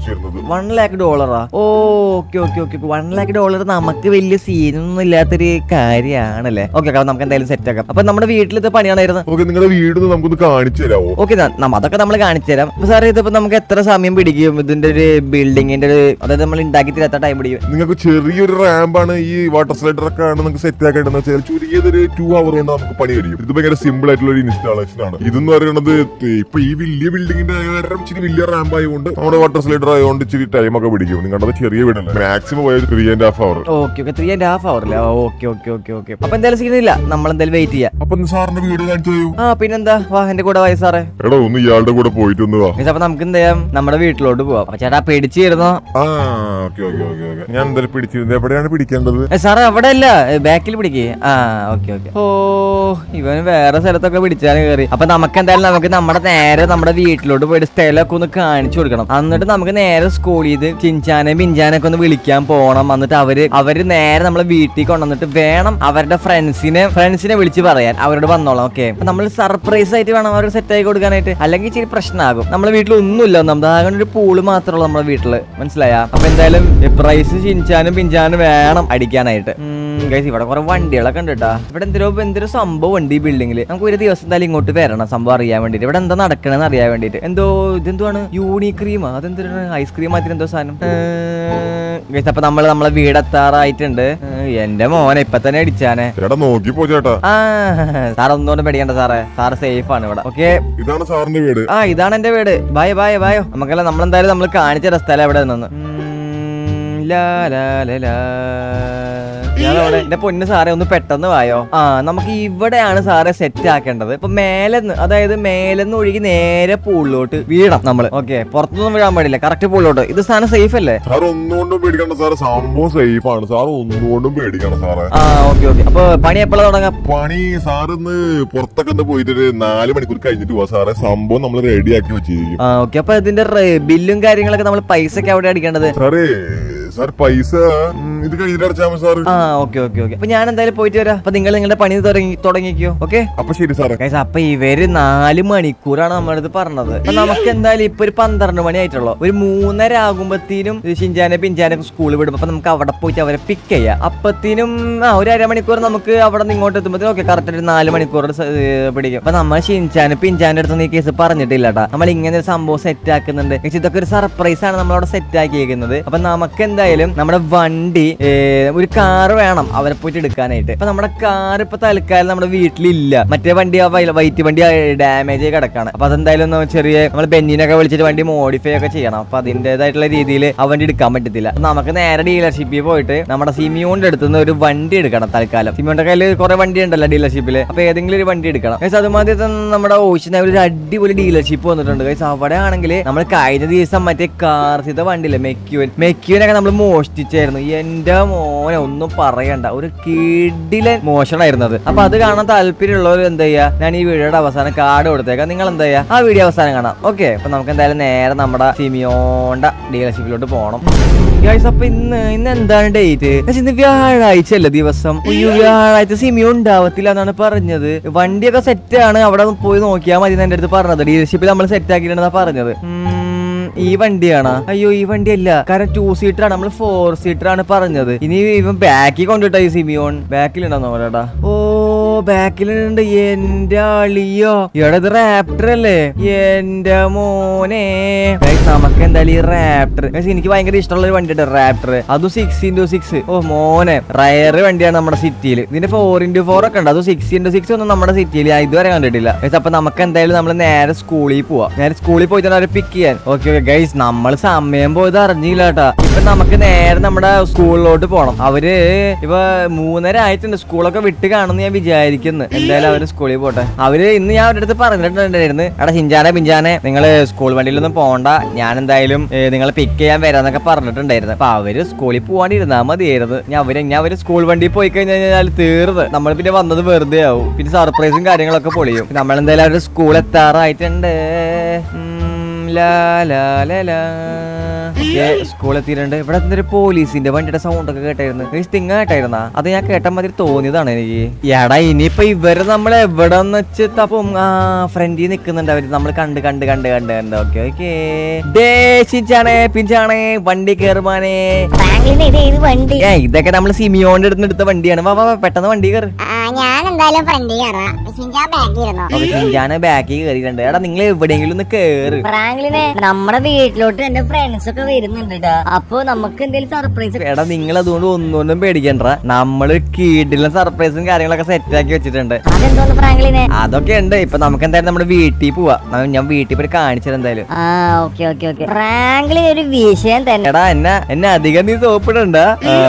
ചോദിച്ചിരുന്നത് വൺ ലാക്ക് ഡോളറാ okay okay okay one lakh dollar നമുക്ക് വലിയ സീനൊന്നും ഇല്ലാത്തൊരു കാര്യമാണല്ലേ ഓക്കെ നമുക്ക് എന്തായാലും സെറ്റ് ആക്കാം അപ്പൊ നമ്മുടെ വീട്ടിലത്തെ പണിയാണായിരുന്നു ഓക്കെ നിങ്ങളുടെ വീട് ഒന്ന് നമുക്കൊന്ന് കാണിച്ചു തരാമോ ഓക്കെ അതൊക്കെ നമ്മൾ കാണിച്ചു തരാം അപ്പൊ സാറേ ഇതിപ്പോ നമുക്ക് എത്ര സമയം പിടിക്കും ഇതിന്റെ ഒരു ബിൽഡിങ്ങിന്റെ ഒരു അതായത് നമ്മൾ ഉണ്ടാക്കി തരാം എത്ര ടൈം പിടിക്കും നിങ്ങൾക്ക് ചെറിയൊരു റാമ്പാണ് ഈ വാട്ടർ സ്ലൈഡർ ഒക്കെ ആണ് നിങ്ങൾക്ക് സെറ്റ് ആക്കേണ്ടത് വെച്ചാൽ ചുരുങ്ങിയതൊരു ടു അവർ കൊണ്ട് നമുക്ക് പണി കഴിയും ഇത് ഭയങ്കര സിമ്പിൾ ആയിട്ടുള്ള ഒരു ഇൻസ്റ്റാളേഷൻ ആണ് ഇതെന്ന് പറയുന്നത് ഇപ്പൊ ഈ വലിയ ബിൽഡിങ്ങിന്റെ കാരണം ഇച്ചിരി വലിയ റാമ്പ് ആയതുകൊണ്ട് നമ്മുടെ വാട്ടർ സ്ലൈഡർ ആയതുകൊണ്ട് ഇച്ചിരി ടൈം ഒക്കെ പിടിക്കും നിങ്ങളുടെ ചെറിയ വീടല്ല മാക്സിമം പോയത് three and half hour okay okay three and half അവറില്ലേ ഓക്കെ ഓക്കെ ഓക്കെ ഓക്കെ അപ്പൊ എന്തായാലും സീനില്ല നമ്മൾ എന്തായാലും വെയിറ്റ് ചെയ്യാം അപ്പൊ സാറിന്റെ വീട് കാണിച്ചു തരൂ ആ പിന്നെന്താ വാ എന്റെ കൂടെ വായി സാറേ എടാ ഒന്ന് ഇയാളുടെ കൂടെ പോയിട്ട് ഒന്ന് വാ Guys, അപ്പൊ നമുക്ക് എന്ത് ചെയ്യാം നമ്മുടെ വീട്ടിലോട്ട് പോവാം അപ്പൊ ചേട്ടാ പേടിച്ചിരുന്നോ ആ ഓക്കെ ഓക്കെ ഓക്കെ ഓക്കെ ഞാൻ എന്തായാലും പിടിച്ചിരുന്നത് എവിടെയാണ് പിടിക്കേണ്ടത് ഏ, സാറേ അവിടെ അല്ല ബാക്കിൽ പിടിക്കേ ആ ഓക്കെ ഓക്കെ ഓ ഇവൻ വേറെ സ്ഥലത്തൊക്കെ പിടിച്ചാലും കയറി അപ്പൊ നമുക്ക് എന്തായാലും നമുക്ക് നമ്മുടെ നേരെ നമ്മുടെ വീട്ടിലോട്ട് പോയിട്ട് സ്ഥലമൊക്കെ ഒന്ന് കാണിച്ചു കൊടുക്കണം എന്നിട്ട് നമുക്ക് നേരെ സ്കൂളിൽ ഇത് ചിഞ്ചാനെ ബിഞ്ചാനൊക്കെ ഒന്ന് വിളിക്കാൻ പോകണം എന്നിട്ട് അവര് അവര് നേരെ നമ്മളെ വീട്ടിൽ കൊണ്ടുവന്നിട്ട് വേണം അവരുടെ ഫ്രണ്ട്സിനെ ഫ്രണ്ട്സിനെ വിളിച്ച് പറയാൻ അവരോട് വന്നോളാം ഓക്കെ അപ്പൊ നമ്മൾ സർപ്രൈസ് ആയിട്ട് വേണം അവർക്ക് സെറ്റ് ആയി കൊടുക്കാനായിട്ട് അല്ലെങ്കിൽ ഇച്ചിരി പ്രശ്നമാകും നമ്മളെ വീട്ടിൽ ഒന്നുമില്ല ഒന്നാമത് ആകെ ഒരു പൂള് മാത്രമേ ഉള്ളൂ നമ്മുടെ വീട്ടില് മനസ്സിലായ അപ്പൊ എന്തായാലും പ്രൈസ് ചിഞ്ചാനും പിഞ്ചാനും വേണം അടിക്കാനായിട്ട് ഗൈസ് ഇവിടെ കുറെ വണ്ടികളൊക്കെ ഉണ്ട് കേട്ടാ ഇവിടെ എന്തൊരു എന്തൊരു സംഭവം ഉണ്ട് ഈ ബിൽഡിംഗിൽ നമുക്ക് ഒരു ദിവസം എന്തായാലും ഇങ്ങോട്ട് വരണം സംഭവം അറിയാൻ വേണ്ടിട്ട് ഇവിടെ എന്താ നടക്കണെന്ന് അറിയാൻ വേണ്ടിട്ട് എന്തോ ഇതെന്തുവാണ് യൂണിക്രീമാ അതെന്തൊരു ഐസ്ക്രീം മാറ്റി എന്തോ സാധനം ഗൈസ് അപ്പൊ നമ്മള് നമ്മളെ വീടെത്താറായിട്ടുണ്ട് ഏഹ്, എന്റെ മോനെ ഇപ്പൊ തന്നെ അടിച്ചാനെ എടാ നോക്കി പോ ചേട്ടാ ആ സാർ ഒന്നുകൊണ്ടും പേടിക്കണ്ട സാറേ സാറ് സേഫ് ആണ് ഇവിടെ ഓക്കെ ഇതാണ് സാറിന്റെ വീട് ആ ഇതാണ് എന്റെ വീട് ബായ് ബായ് ബായോ നമുക്കല്ല നമ്മളെന്തായാലും നമ്മൾ കാണിച്ച സ്ഥലം എവിടെ നിന്ന് ലാ ലാ ലാ ലാ. ഇയാളെവിടെ? എന്റെ പൊന്ന് സാറേ ഒന്ന് പെട്ടെന്ന് വായോ ആ നമുക്ക് ഇവിടെയാണ് സാറെ സെറ്റ് ആക്കേണ്ടത് ഇപ്പൊ മേലെന്ന് അതായത് മേലെന്ന് ഒഴുകി നേരെ പൂളിലോട്ട് വീഴണം നമ്മള് ഓക്കെ പുറത്തൊന്നും വീഴാൻ പാടില്ല കറക്റ്റ് പൂളിലോട്ട് ഇത് സാധനം സേഫ് അല്ലേ സാർ ഒന്നുകൊണ്ടും പേടിക്കണ്ട സാറ് സംഭവം സേഫ് ആണ് സാർ ഒന്നുകൊണ്ടും പേടിക്കണം സാറേ ആ ഓക്കെ ഓക്കെ അപ്പൊ പണി എപ്പോഴാണ് തുടങ്ങാം പണി സാറിന്ന് പുറത്തൊക്കെ ഒന്ന് പോയിട്ട് ഒരു നാല് മണിക്കൂർ കഴിഞ്ഞിട്ട് പോവാ സാറേ സംഭവം നമ്മൾ റെഡിയാക്കി വെച്ചിരിക്കും ആ ഓക്കെ അപ്പൊ ഇതിന്റെ റേ- ബില്ലും കാര്യങ്ങളൊക്കെ നമ്മൾ പൈസ ഒക്കെ അവിടെ അടിക്കേണ്ടത് സാറേ സാർ പൈസ ഉം, ഇത് കഴിഞ്ഞിട്ട് അടച്ചാൽ മതി സാറ് ആ ഓക്കെ ഓക്കെ ഓക്കെ അപ്പൊ ഞാൻ എന്തായാലും പോയിട്ട് വരാം അപ്പൊ നിങ്ങൾ നിങ്ങളുടെ പണി തുടങ്ങി തുടങ്ങിക്കോ ഓക്കെ അപ്പൊ ശരി സാറേ ഗൈസ് അപ്പൊ ഇവര് നാല് മണിക്കൂറാണ് നമ്മുടെ അടുത്ത് പറഞ്ഞത് അപ്പൊ നമുക്ക് എന്തായാലും ഇപ്പൊ ഒരു പന്ത്രണ്ട് മണി ആയിട്ടുള്ളൂ ഒരു മൂന്നര ആകുമ്പത്തേനും ഷിഞ്ചാനെ പിഞ്ചാനെ സ്കൂളിൽ വിടും അപ്പൊ നമുക്ക് അവിടെ പോയിട്ട് അവരെ പിക്ക് ചെയ്യാം അപ്പത്തിനും ആ ഒരു അരമണിക്കൂർ നമുക്ക് അവിടെ നിന്ന് ഇങ്ങോട്ട് എത്തുമ്പോഴത്തേനും ഓക്കെ കറക്റ്റ് ഒരു നാല് മണിക്കൂർ സ- ഏ, പിടിക്കും അപ്പൊ നമ്മൾ ഷിൻചാന് പിഞ്ചാന്റെ അടുത്ത് ഈ കേസ് പറഞ്ഞിട്ടില്ല കേട്ടാ നമ്മൾ ഇങ്ങനെ ഒരു സംഭവം സെറ്റ് ആക്കുന്നുണ്ട് പക്ഷെ ഇതൊക്കെ ഒരു സർപ്രൈസ് ആണ് നമ്മളവിടെ സെറ്റ് ആക്കിയേക്കുന്നത് അപ്പൊ നമുക്ക് എന്തായാലും നമ്മുടെ വണ്ടി ഏ, ഒരു കാർ വേണം അവരെ പോയിട്ട് എടുക്കാനായിട്ട് അപ്പൊ നമ്മുടെ കാർ ഇപ്പൊ തൽക്കാലം നമ്മുടെ വീട്ടിലില്ല മറ്റേ വണ്ടി ആ വൈ- വൈറ്റ് വണ്ടി ഡാമേജ് ആയി കിടക്കാണ് അപ്പൊ അതെന്തായാലും ഒന്ന് ചെറിയ നമ്മൾ ബെന്നിനൊക്കെ വിളിച്ചിട്ട് വണ്ടി മോഡിഫൈ ഒക്കെ ചെയ്യണം അപ്പൊ അതിന്റേതായിട്ടുള്ള രീതിയിൽ ആ വണ്ടി എടുക്കാൻ പറ്റത്തില്ല അപ്പൊ നമുക്ക് നേരെ ഡീലർഷിപ്പിൽ പോയിട്ട് നമ്മുടെ സിമിയോന്റെ അടുത്ത് നിന്ന് ഒരു വണ്ടി എടുക്കണം തൽക്കാലം സിമിയോന്റെ കയ്യിൽ കുറെ വണ്ടി ഉണ്ടല്ലോ ഡീലർഷിപ്പിൽ അപ്പൊ ഏതെങ്കിലും ഒരു വണ്ടി എടുക്കണം ഗൈസ് അതുമാതിരി തന്നെ നമ്മുടെ ഓഷ്യൻ ഒരു അടിപൊളി ഡീലർഷിപ്പ് വന്നിട്ടുണ്ട് ഗൈസ് അവിടെ ആണെങ്കിൽ നമ്മൾ കഴിഞ്ഞ ദിവസം മറ്റേ കാർസിത വണ്ടിയില്ലേ മെക്യൂൻ മെക്യൂനൊക്കെ നമ്മൾ മോഷ്ടിച്ചായിരുന്നു എന്റെ മോനെ ഒന്നും പറയണ്ട ഒരു കിടിലൻ മോഷണമായിരുന്നു അത് അപ്പൊ അത് കാണാൻ താല്പര്യമുള്ളവർ എന്താ ചെയ്യാ ഞാൻ ഈ വീഡിയോയുടെ അവസാനം കാർഡ് കൊടുത്തേക്കാം നിങ്ങൾ എന്താ ചെയ്യാ ആ വീഡിയോ അവസാനം കാണാം ഓക്കെ അപ്പൊ നമുക്ക് എന്തായാലും നേരെ നമ്മുടെ സിമിയോണ്ട ഡീലർഷിപ്പിലോട്ട് പോകണം ഗൈസ് അപ്പൊ ഇന്ന് ഇന്ന് എന്താണ് ഡേറ്റ് ഇന്ന് വ്യാഴാഴ്ച അല്ലേ ദിവസം അയ്യോ വ്യാഴാഴ്ച സിമിയോ ഉണ്ടാവത്തില്ല എന്നാണ് പറഞ്ഞത് വണ്ടിയൊക്കെ സെറ്റ് ആണ് അവിടെ ഒന്ന് പോയി നോക്കിയാൽ മതി എന്ന് എന്റെ അടുത്ത് പറഞ്ഞത് ഡീലർഷിപ്പിൽ നമ്മൾ സെറ്റ് ആക്കിയിട്ടുണ്ടെന്നാ പറഞ്ഞത് ഉം, ഈ വണ്ടിയാണ് അയ്യോ ഈ വണ്ടി അല്ല കാരണം ടൂ സീറ്റർ ആണ് നമ്മൾ ഫോർ സീറ്റർ ആണ് പറഞ്ഞത് ഇനി ഇവൻ ബാക്കിൽ കൊണ്ടിട്ടോ ഈ സിമിയോൺ ബാക്കിലുണ്ടെന്നോ പറയടാ ഓ ബാക്കിലുണ്ട് എന്റെ അളിയോ ഇവിടെ ഇത് റാപ്റ്റർ അല്ലേ എന്റെ മോനെ Guys, നമുക്ക് എന്തായാലും ഈ റാപ്റ്റർ എനിക്ക് ഭയങ്കര ഇഷ്ടമുള്ള ഒരു വണ്ടിയുണ്ട് റാപ്റ്റർ അതും സിക്സ് ഇന്റു സിക്സ് ഓ മോനെ റയർ വണ്ടിയാണ് നമ്മുടെ സിറ്റിയിൽ ഇതിന്റെ ഫോർ ഇന്റു ഫോർ ഒക്കെ ഉണ്ട് അതും സിക്സ് ഇന്റു സിക്സ് ഒന്നും നമ്മുടെ സിറ്റിയിൽ ഞാൻ ഇതുവരെ കണ്ടിട്ടില്ല Guys, അപ്പൊ നമുക്ക് എന്തായാലും നമ്മൾ നേരെ സ്കൂളിൽ പോവാം നേരെ സ്കൂളിൽ പോയിട്ട് അവരെ പിക്ക് ചെയ്യാൻ ഓക്കെ ഓക്കെ ഗൈസ് നമ്മൾ സമയം പോയത് അറിഞ്ഞില്ല കേട്ടാ ഇപ്പൊ നമുക്ക് നേരെ നമ്മുടെ സ്കൂളിലോട്ട് പോണം അവര് ഇപ്പൊ മൂന്നര ആയിട്ടുണ്ട് സ്കൂളൊക്കെ വിട്ട് കാണുന്നു ഞാൻ വിചാരിക്കുന്നു എന്തായാലും അവര് സ്കൂളിൽ പോട്ടെ അവര് ഇന്ന് ഞാൻ അവരുടെ അടുത്ത് പറഞ്ഞിട്ടുണ്ടായിരുന്നു എടാ ഹിഞ്ചാനെ പിഞ്ചാനെ നിങ്ങള് സ്കൂൾ വണ്ടിയിലൊന്നും പോണ്ട ഞാൻ എന്തായാലും നിങ്ങളെ പിക്ക് ചെയ്യാൻ വരാന്നൊക്കെ പറഞ്ഞിട്ടുണ്ടായിരുന്നു അപ്പൊ അവര് സ്കൂളിൽ പോവാണ്ടിരുന്നാ മതിയായിരുന്നു ഞാൻ അവര് ഞാൻ അവര് സ്കൂൾ വണ്ടിയിൽ പോയി കഴിഞ്ഞാൽ തീർന്ന് നമ്മൾ പിന്നെ വന്നത് വെറുതെ ആവും പിന്നെ സർപ്രൈസും കാര്യങ്ങളൊക്കെ പൊളിയും നമ്മൾ എന്തായാലും അവരുടെ സ്കൂൾ എത്താറായിട്ടുണ്ട് ഉം, ലാ ലാ ലാ ലാ സ്കൂൾ എത്തിയിട്ടുണ്ട് ഇവിടെ എന്തൊരു പോലീസിന്റെ വണ്ടിയുടെ സൗണ്ട് ഒക്കെ കേട്ടായിരുന്നു തിങ്ങ കേട്ടായിരുന്നാ അത് ഞാൻ കേട്ട മാതിരി തോന്നിയതാണ് എനിക്ക് എടാ ഇനിയിപ്പൊ ഇവര് നമ്മൾ എവിടെ വെച്ചിട്ടപ്പം ആ ഫ്രണ്ടിൽ നിൽക്കുന്നുണ്ട് അവര് നമ്മൾ കണ്ട് കണ്ട് കണ്ട് കണ്ട് കണ്ട് ഓക്കെ ഓക്കെ ദേശിച്ചാണേ പിഞ്ചാണേ വണ്ടി കേറുമാനേ ഫ്രാങ്ക്ലിന് ഇത് ഏത് വണ്ടി ഏ ഇതൊക്കെ നമ്മൾ സിമിയോന്റെ അടുത്ത് എടുത്ത വണ്ടിയാണ് വാ വാ വാ, പെട്ടെന്ന് വണ്ടി കയറി ആ ഞാൻ എന്തായാലും ഫ്രണ്ടിൽ കയറാം പക്ഷെ ഞാൻ ബാക്കിൽ ഇരുന്നോ ഓക്കെ ഞാൻ ബാക്കിൽ കയറിയിട്ടുണ്ട് എടാ നിങ്ങൾ എവിടെയെങ്കിലും ഒന്ന് കേറ് ഫ്രാങ്ക്ലിനെ നമ്മുടെ വീട്ടിലോട്ട് എന്റെ ഫ്രണ്ട്സ് ഒക്കെ വരുന്നുണ്ട് ട്ടോ. അപ്പൊ നമുക്ക് എന്തെങ്കിലും സർപ്രൈസ് എടാ നിങ്ങൾ അതുകൊണ്ട് ഒന്നൊന്നും പേടിക്കണ്ട നമ്മള് കീടിലും സർപ്രൈസും കാര്യങ്ങളൊക്കെ സെറ്റ് ആക്കി വെച്ചിട്ടുണ്ട് അതെന്തോന്ന് ഫ്രാങ്ക്ലിനെ അതൊക്കെ ഉണ്ട് ഇപ്പൊ നമുക്ക് എന്തായാലും നമ്മുടെ വീട്ടിൽ പോവാ ന- ഞാൻ വീട്ടിൽ പോയി കാണിച്ചത് എന്തായാലും ആ ഓക്കെ ഓക്കെ ഓക്കെ ഫ്രാങ്ക്ലിൻ ഒരു വിഷയം തന്നെ എടാ എന്നെ എന്നെ അധികം നീ സോപ്പിടണ്ട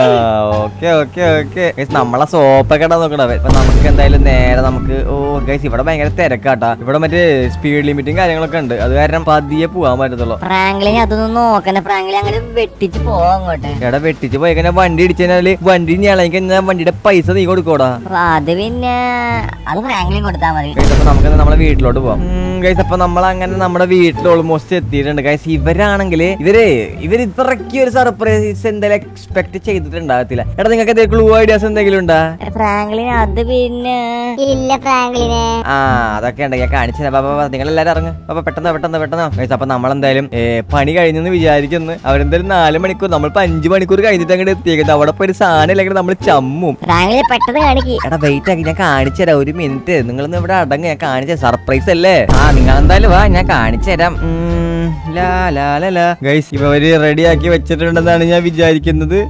ഓക്കെ ഓക്കെ ഓക്കെ നമ്മളെ സോപ്പൊക്കെ ഇടാൻ നോക്കണ ഇപ്പൊ നമുക്ക് എന്തായാലും നേരെ നമുക്ക് ഓ ഗൈസ് ഇവിടെ ഭയങ്കര തിരക്കാട്ടാ ഇവിടെ മറ്റേ സ്പീഡ് ലിമിറ്റും കാര്യങ്ങളൊക്കെ ഉണ്ട് അത് കാരണം പതിയെ പോവാൻ പറ്റത്തുള്ളൂ ഫ്രാങ്ക്ലിൻ അതൊന്നും നോക്കണേ ഫ്രാങ്ക്ലിൻ അങ്ങനെ വെട്ടിച്ച് പോവാ അങ്ങോട്ട് എടാ വെട്ടിച്ച് പോയി കഴിഞ്ഞാൽ വണ്ടി ഇടിച്ചു കഴിഞ്ഞാല് വണ്ടി ഞളങ്ങി കഴിഞ്ഞാൽ വണ്ടിയുടെ പൈസ നീ കൊടുക്കോടാ അപ്പൊ അത് പിന്നെ അത് ഫ്രാങ്ക്ലിൻ കൊടുത്താ മതി ഗൈസ് അപ്പൊ നമുക്ക് നമ്മളെ വീട്ടിലോട്ട് പോവാം ഗൈസ് അപ്പൊ നമ്മൾ അങ്ങനെ നമ്മുടെ വീട്ടിൽ ഓൾമോസ്റ്റ് എത്തിയിട്ടുണ്ട് ഗൈസ് ഇവരാണെങ്കിൽ ഇവര് ഇവര് ഇത്രയ്ക്ക് ഒരു സർപ്രൈസ് എന്തായാലും എക്സ്പെക്ട് ചെയ്തിട്ടുണ്ടാകത്തില്ല എടാ നിങ്ങൾക്ക് എന്തെങ്കിലും ക്ലൂ ഐഡിയാസ് എന്തെങ്കിലും ഉണ്ടാ ഫ്രാങ്ക്ലിൻ അത് പിന്നെ ഇല്ല ഫ്രാങ്ക്ലിനെ ആ അതൊക്കെ ഉണ്ട് ഞാൻ കാണിച്ചു തരാം ബാബാ നിങ്ങൾ എല്ലാവരും ഇറങ്ങ് അപ്പൊ പെട്ടെന്ന് പെട്ടെന്ന് പെട്ടെന്ന് ഗൈസ് അപ്പൊ നമ്മളെന്തായാലും ഏ, പണി കഴിഞ്ഞെന്ന് വിചാരിക്കുന്നു അവരെന്തായാലും നാല് മണിക്കൂർ നമ്മളിപ്പോ അഞ്ചു മണിക്കൂർ കഴിഞ്ഞിട്ട് അങ്ങോട്ട് എത്തിയേക്കുന്നത് അവിടെ പോയി ഒരു സാധനം ഇല്ലെങ്കിൽ നമ്മൾ ചമ്മും ഫ്രാങ്ക്ലിൻ പെട്ടെന്ന് കാണിക്ക് എടാ വെയിറ്റ് ആക്കി ഞാൻ കാണിച്ചു തരാം ഒരു മിനിറ്റ് നിങ്ങളൊന്ന് ഇവിടെ അടങ്ങ് ഞാൻ കാണിച്ച സർപ്രൈസ് അല്ലേ ആ നിങ്ങൾ എന്തായാലും വാ ഞാൻ കാണിച്ചു തരാം ഉം, ലാ ലാ ലാ ലാ ഗൈസ് ഇവര് റെഡി ആക്കി വെച്ചിട്ടുണ്ടെന്നാണ് ഞാൻ വിചാരിക്കുന്നത്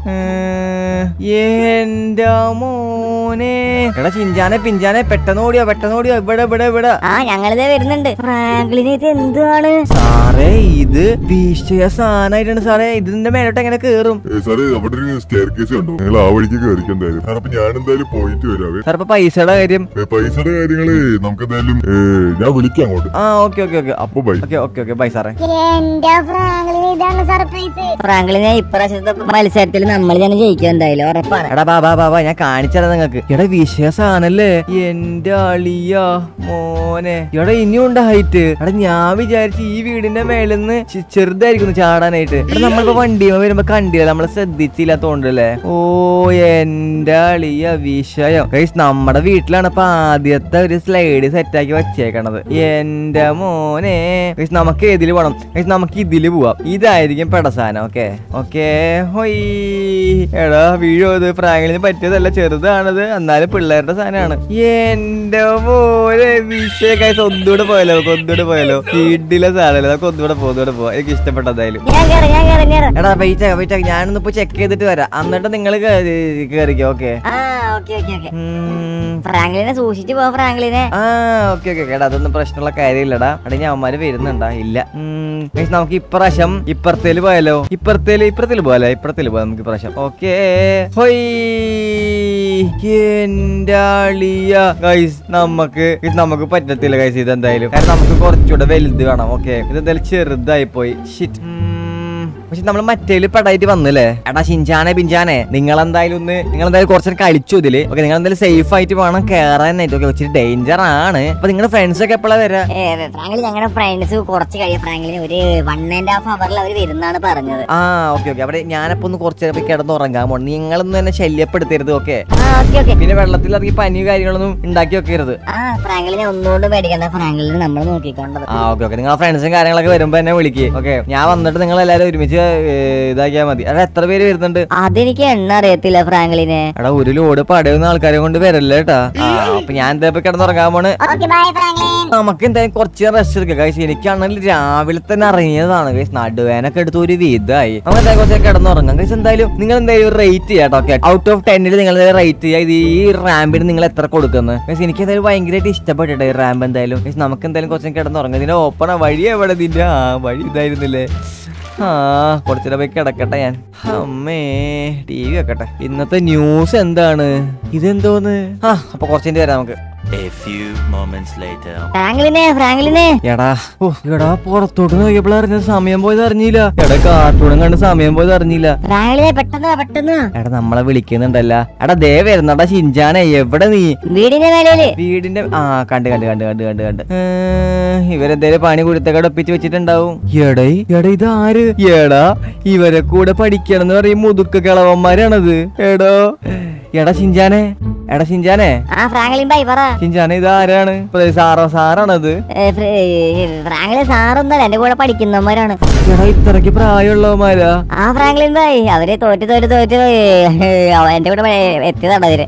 ഉം, എന്റെ മോനെ എടാ ചിഞ്ചാനെ പിഞ്ചാനെ പെട്ടെന്ന് ഓടിയോ പെട്ടെന്ന് ഓടിയോ ഇവിടെ ഇവിടെ ഇവിടെ ആ ഞങ്ങളിതേ വരുന്നുണ്ട് ഫ്രാങ്ക്ലിന് ഇത് എന്തുവാണ് സാറേ ഇത് വിഷയ സാധനമായിട്ടാണ് സാറേ ഇതിന്റെ മേലോട്ട് എങ്ങനെ കേറും ഏ, സാറേ അവിടെ ഒരു സ്റ്റെയർ കേസ് കണ്ടോ നിങ്ങൾ ആ വഴിക്ക് കയറിക്കാൻ എന്തായാലും സാർ അപ്പൊ ഞാൻ എന്തായാലും പോയിട്ട് വരാവേ സാർ ഇപ്പൊ പൈസയുടെ കാര്യം ഏ, പൈസയുടെ കാര്യങ്ങള് നമുക്ക് എന്തായാലും ഏ, ഞാൻ വിളിക്കാം അങ്ങോട്ട് ആ ഓക്കെ ഓക്കെ ഓക്കെ അപ്പൊ bye okay okay okay bye സാറേ എന്റെ ഫ്രാങ്ക്ലിന് ഇതാണ് സർപ്രൈസ് ഫ്രാങ്ക്ലിനെ ഇപ്രാവശ്യത്തെ മത്സരത്തിൽ നമ്മൾ തന്നെ ജയിക്കും എന്തായാലും ഉറപ്പാണ് എടാ ബാബാ ബാബാ ഞാൻ കാണിച്ചതാ നിങ്ങക്ക് എടാ വിശ്വാസാണല്ലേ എന്റെ അളിയ മോനെ എടാ ഇനിയും ഉണ്ട് ഹൈറ്റ് എടാ ഞാൻ വിചാരിച്ചു ഈ വീടിന്റെ മേളിന്ന് ചെ- ചെറുതായിരിക്കുന്നു ചാടാനായിട്ട് എടാ നമ്മളിപ്പോ വണ്ടിയുമ്പോ വരുമ്പോ കണ്ടില്ല നമ്മള് ശ്രദ്ധിച്ചില്ല തോണ്ടല്ലേ ഓ എന്റെ അളിയ വിഷയം ഗൈസ് നമ്മുടെ വീട്ടിലാണ് ഇപ്പൊ ആദ്യത്തെ ഒരു സ്ലൈഡ് സെറ്റാക്കി വെച്ചേക്കണത് എന്റെ മോനെ ഗൈസ് നമുക്ക് ഏതില് പോണം ഗൈസ് നമുക്ക് ഇതില് പോവാം ഇതായിരിക്കും പെടസാനം ഓക്കെ ഓക്കെ ഹൊയ് എടാ വീഴോ ഇത് ഫ്രാങ്കിളിന് പറ്റിയതല്ല ചെറുതാണത് എന്നാലും പിള്ളേരുടെ സാധനമാണ് എന്റെ മോനെ വിഷയ ഗൈസ് ഒന്നുകൂടെ പോയാലോ നമുക്ക് ഒന്നുകൂടെ പോയാലോ വീട്ടിലെ സാധനം നമുക്ക് ഒന്നുകൂടെ പോകും ഒന്നുകൂടെ പോവാം എനിക്ക് ഇഷ്ടപ്പെട്ട എന്തായാലും ഞാൻ കയറി ഞാൻ കയറി കയറി എടാ വെയിറ്റ് ആക്കാം വെയിറ്റ് ആക്കാം ഞാനൊന്ന് ഇപ്പൊ ചെക്ക് ചെയ്തിട്ട് വരാം എന്നിട്ട് നിങ്ങൾ കയറിക്കോ ഓക്കെ ആ ഓക്കെ ഓക്കെ ഓക്കെ ഫ്രാങ്ക്ലിനെ സൂക്ഷിച്ചു പോ ഫ്രാങ്ക്ലിനെ ആ ഓക്കെ ഓക്കെ എടാ അതൊന്നും പ്രശ്നമുള്ള കാര്യമില്ലടാ എടാ ഞാൻ അവന്മാര് വരുന്നുണ്ടാ ഇല്ല ഉം, guys, നമുക്ക് ഇപ്രാവശ്യം ഇപ്പുറത്തേല് പോയാലോ ഇപ്പുറത്തേല് ഇപ്പുറത്തേല് പോയാലോ ഇപ്പുറത്തേല് പോയാം നമുക്ക് ഇപ്രാവശ്യം ഓക്കേ ഹൊയ് എന്റെ അളിയ ഗൈസ് നമുക്ക് ഇത് നമുക്ക് പറ്റത്തില്ല ഗൈസ് ഇതെന്തായാലും കാരണം നമുക്ക് കുറച്ചുകൂടെ വലുത് വേണം ഓക്കെ ഇതെന്തായാലും ചെറുതായി പോയി ഷിറ്റ് പക്ഷെ നമ്മൾ മറ്റേല് പെടായിട്ട് വന്നില്ലേ എടാ ഷിൻചാനെ പിഞ്ചാനെ നിങ്ങൾ എന്തായാലും ഒന്ന് നിങ്ങൾ എന്തായാലും കുറച്ചു നേരം കളിച്ചു ഇതില് ഓക്കെ നിങ്ങൾ എന്തായാലും സേഫ് ആയിട്ട് വേണം കയറാനായിട്ട് ഓക്കെ ഇച്ചിരി ഡേഞ്ചർ ആണ് അപ്പൊ നിങ്ങളുടെ ഫ്രണ്ട്സ് ഒക്കെ എപ്പോഴാ വരാ ഏ, ഫ്രാങ്ക്ലിൻ ഞങ്ങളുടെ ഫ്രണ്ട്സ് കുറച്ച് കഴിയും ഫ്രാങ്ക്ലിന് ഒരു വൺ ആൻഡ് ഹാഫ് അവറിൽ അവർ വരുന്നാണ് പറഞ്ഞത് ആ ഓക്കെ ഓക്കെ അവിടെ ഞാനപ്പോ ഒന്ന് കുറച്ചു നേരം പോയി കിടന്ന് ഉറങ്ങാൻ പോണം നിങ്ങളൊന്നും എന്നെ ശല്യപ്പെടുത്തരുത് ഓക്കെ ആ ഓക്കെ ഓക്കെ പിന്നെ വെള്ളത്തിൽ ഇറങ്ങി പനിയോ കാര്യങ്ങളൊന്നും ഉണ്ടാക്കി വെക്കരുത് ആ ഫ്രാങ്ക്ലിനെ ഒന്നുകൊണ്ട് പേടിക്കണ്ട ഫ്രാങ്ക്ലിനെ നമ്മൾ നോക്കിക്കൊണ്ടത് ആ ഓക്കെ ഓക്കെ നിങ്ങളെ ഫ്രണ്ട്സും കാര്യങ്ങളൊക്കെ വരുമ്പോ എന്നെ വിളിക്ക് ഓക്കെ ഞാൻ വന്നിട്ട് നിങ്ങൾ എല്ലാവരും ഒരുമിച്ച് ഏ, ഇതാക്കിയാൽ മതി എടാ എത്ര പേര് വരുന്നുണ്ട് അതെനിക്ക് എണ്ണ അറിയത്തില്ല ഫ്രാങ്ക്ലിനെ എടാ ഒരു ലോഡ് പടയുന്ന ആൾക്കാരെ കൊണ്ട് വരല്ലേ കേട്ടാ ആ അപ്പൊ ഞാൻ എന്താ ഇപ്പൊ കിടന്നുറങ്ങാൻ പോണ് നമുക്ക് എന്തായാലും കുറച്ച് റെസ്റ്റ് എടുക്കാം ഗൈസ് എനിക്കാണെങ്കിൽ രാവിലെ തന്നെ ഇറങ്ങിയതാണ് ഗൈസ് നടുവേനൊക്കെ എടുത്ത് ഒരു വിധായി നമുക്ക് എന്തായാലും കുറച്ച് കിടന്നുറങ്ങാം ഗൈസ് എന്തായാലും നിങ്ങൾ എന്തായാലും റേറ്റ് ചെയ്യാം ഓക്കെ ഔട്ട് ഓഫ് ടെന്നിൽ നിങ്ങൾ റേറ്റ് ചെയ്യുക ഇത് ഈ റാമ്പിന് നിങ്ങൾ എത്ര കൊടുക്കുന്നത് ഗൈസ് എനിക്ക് എന്തായാലും ഭയങ്കരമായിട്ട് ഇഷ്ടപ്പെട്ടിട്ട് ഈ റാമ്പ് എന്തായാലും ഗൈസ് നമുക്ക് എന്തായാലും കുറച്ച് കിടന്നുറങ്ങാം ഇതിന്റെ ഓപ്പണ വഴി എവിടെ ഇതിന്റെ ആ വഴി ഇതായിരുന്നില്ലേ ആ കുറച്ചിടെ പോയി കിടക്കട്ടെ ഞാൻ അമ്മേ ടി വി വെക്കട്ടെ ഇന്നത്തെ ന്യൂസ് എന്താണ് ഇതെന്തോന്ന് ആ അപ്പൊ കുറച്ചിന്റെ വരാം നമുക്ക് A few moments later. ഫ്രാങ്ക്ലിനെ ഫ്രാങ്ക്ലിനെ എടാ ഓ എടാ പുറത്തോട്ട് നോക്കിയപ്പോൾ അറിഞ്ഞ സമയം പോയത് അറിഞ്ഞില്ല എടാ കാർട്ടൂണും കണ്ട് സമയം പോയത് അറിഞ്ഞില്ല ഫ്രാങ്ക്ലിനെ പെട്ടെന്ന് വാ, പെട്ടെന്ന് വാ. എടാ നമ്മളെ വിളിക്കുന്നുണ്ടല്ല എടാ ദേ വരുന്നടാ ഷിൻചാനെ എവിടെ നീ വീടിന്റെ മേലേല് വീടിന്റെ ആ കണ്ട് കണ്ട് കണ്ട് കണ്ട് കണ്ട് കണ്ട് ഏ, ഇവരെന്തേലും പണി കൊടുത്തൊക്കെ ഒപ്പിച്ച് വെച്ചിട്ടുണ്ടാവും എടേ എടാ ഇതാര് എടാ ഇവരെ കൂടെ പഠിക്കണം എന്ന് പറയും മുതുക്ക കിളവന്മാരാണത് എടോ എടാ ഷിൻചാനെ എടാ ഷിൻചാനെ ആ ഫ്രാങ്ക്ലിൻ ബായ് പറ ഷിൻചാനെ ഇതാരാണ് ഇപ്പൊ സാറോ സാറാണത് ഏ, ഫ്ര- ഏ, ഫ്രാങ്ക്ലിൻ സാറൊന്നല്ല എന്റെ കൂടെ പഠിക്കുന്നവന്മാരാണ് എടാ ഇത്രക്ക് പ്രായമുള്ളവന്മാരാ ആ ഫ്രാങ്ക്ലിൻ ബായ് അവര് തോറ്റ് തോറ്റ് തോറ്റ് ഏ, അവ- എന്റെ കൂടെ പ- എത്തിയതാണ് അവര്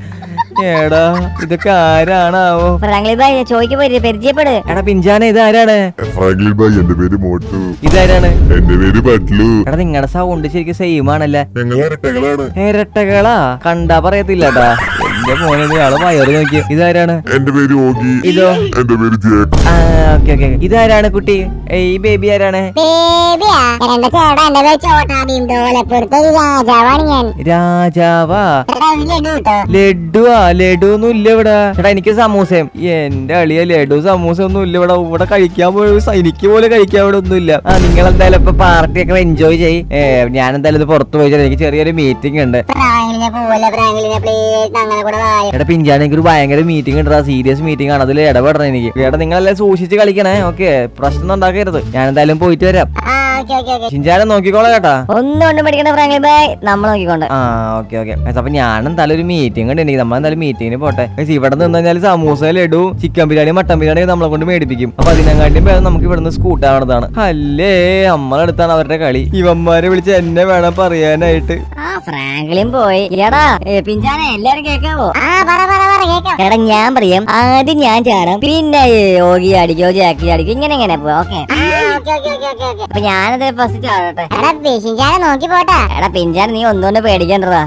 എടാ ഇതൊക്കെ ആരാണാവോ ഫ്രാങ്ക്ലിൻ ബായ് ചോദിക്ക് പോയി പരിചയപ്പെട് എടാ പിഞ്ചാനെ ഇതാരാണ് ഫ്രാങ്ക്ലിൻ ഭായ് എന്റെ പേര് മോട്ടു ഇതാരാണ് എന്റെ പേര് പറ്റ്ലു എടാ നിങ്ങളുടെ സൗണ്ട് ശരിക്കും സെയിം ആണല്ലേ ഞങ്ങൾ ഇരട്ടകളാണ് ഇരട്ടകളാ കണ്ടാ പറയത്തില്ലടാ എന്റെ മോനെ ഇയാള് വയറ് നോക്കി ഇതാരാണ് എന്റെ പേര് ഓഗി ഇതോ എന്റെ പേര് ജേക്ക് ആ ഓക്കെ ഓക്കെ ഇതാരാണ് കുട്ടി ഏയ്, ഈ ബേബി ആരാണ് ബേബിയാ എന്റെ ചേട്ടാ എന്റെ പേര് ചോട്ടാ ഭീം ഡോലപ്പുറത്തെ ഒരു രാജാവാണ് ഞാൻ രാജാവാ ചേട്ടാ ഒരു ലഡു കിട്ടോ ലഡുവാ ലഡു ഒന്നും ഇല്ല ഇവിടെ എടാ എനിക്ക് സമൂസയും എന്റെ അളിയ ലഡു സമൂസ ഒന്നും ഇല്ല ഇവിടെ ഇവിടെ കഴിക്കാൻ പോലും എനിക്ക് പോലെ കഴിക്കാൻ ഇവിടെ ഒന്നും ഇല്ല ആ നിങ്ങൾ എന്തായാലും ഇപ്പൊ പാർട്ടി ഒക്കെ എൻജോയ് ചെയ്യ് ഏ, ഞാൻ എന്തായാലും ഇത് പുറത്ത് പോയി എനിക്ക് ചെറിയൊരു മീറ്റിംഗ് ഉണ്ട് പ്രാങ്കിളിനെ പോലെ പ്രാങ്കിളിനെ പ്ലീസ് ഞങ്ങളെ കൂടെ വായ എടാ പിഞ്ചാണ് എനിക്ക് ഒരു ഭയങ്കര മീറ്റിംഗ് ഉണ്ട് സീരിയസ് മീറ്റിംഗ് ആണ് അതിൽ ഇടപെടണം എനിക്ക് എടാ നിങ്ങളെല്ലാം സൂക്ഷിച്ച് കളിക്കണേ ഓക്കെ പ്രശ്നം ഉണ്ടാക്കരുത് ഞാൻ എന്തായാലും പോയിട്ട് വരാം ആ ഓക്കെ ഓക്കെ ഓക്കെ ചിഞ്ചാനെ നോക്കിക്കോളാം കേട്ടാ ഒന്നും കൊണ്ടും പഠിക്കണ്ട ഫ്രാങ്ക്ലിൻ ബായ് നമ്മൾ നോക്കിക്കൊണ്ട് ആ ഓക്കെ ഓക്കെ അപ്പൊ ഞാൻ എന്തായാലും ഒരു മീറ്റിംഗ് ഉണ്ട് എനിക്ക് നമ്മൾ എന്തായാലും മീറ്റിംഗിന് പോട്ടെ ഗയ്സ്, ഇവിടെ നിന്ന് കഴിഞ്ഞാൽ സമൂസ ലഡു ചിക്കൻ ബിരിയാണി മട്ടൻ ബിരിയാണി നമ്മളെ കൊണ്ട് മേടിപ്പിക്കും അപ്പൊ അതിനെക്കാട്ടും പേര് നമുക്ക് ഇവിടുന്ന് സ്കൂട്ടാവണതാണ് അല്ലേ നമ്മളടുത്താണ് അവരുടെ കളി ഇവന്മാരെ വിളിച്ച് എന്നെ വേണം പറയാനായിട്ട് ആ ഫ്രാങ്ക്ലിൻ പോയി എടാ ഏ, പിഞ്ചാനെ എല്ലാരും കേക്കാവോ ആ പറ പറ പറ കേക്കാം എടാ ഞാൻ പറയാം ആദ്യം ഞാൻ ചാടാം പിന്നെ ഏ, ഓഗി അടിക്കോ ജാക്കി അടിക്കോ ഇങ്ങനെ ഇങ്ങനെ പോവാ ഓക്കെ ആ okay okay okay okay okay അപ്പൊ ഞാനത് ഫസ്റ്റ് ചാടട്ടെ എടാ ബിഷിൻചാനെ നോക്കി പോട്ടാ എടാ പിഞ്ചാൻ നീ ഒന്നുകൊണ്ട് പേടിക്കണ്ടടാ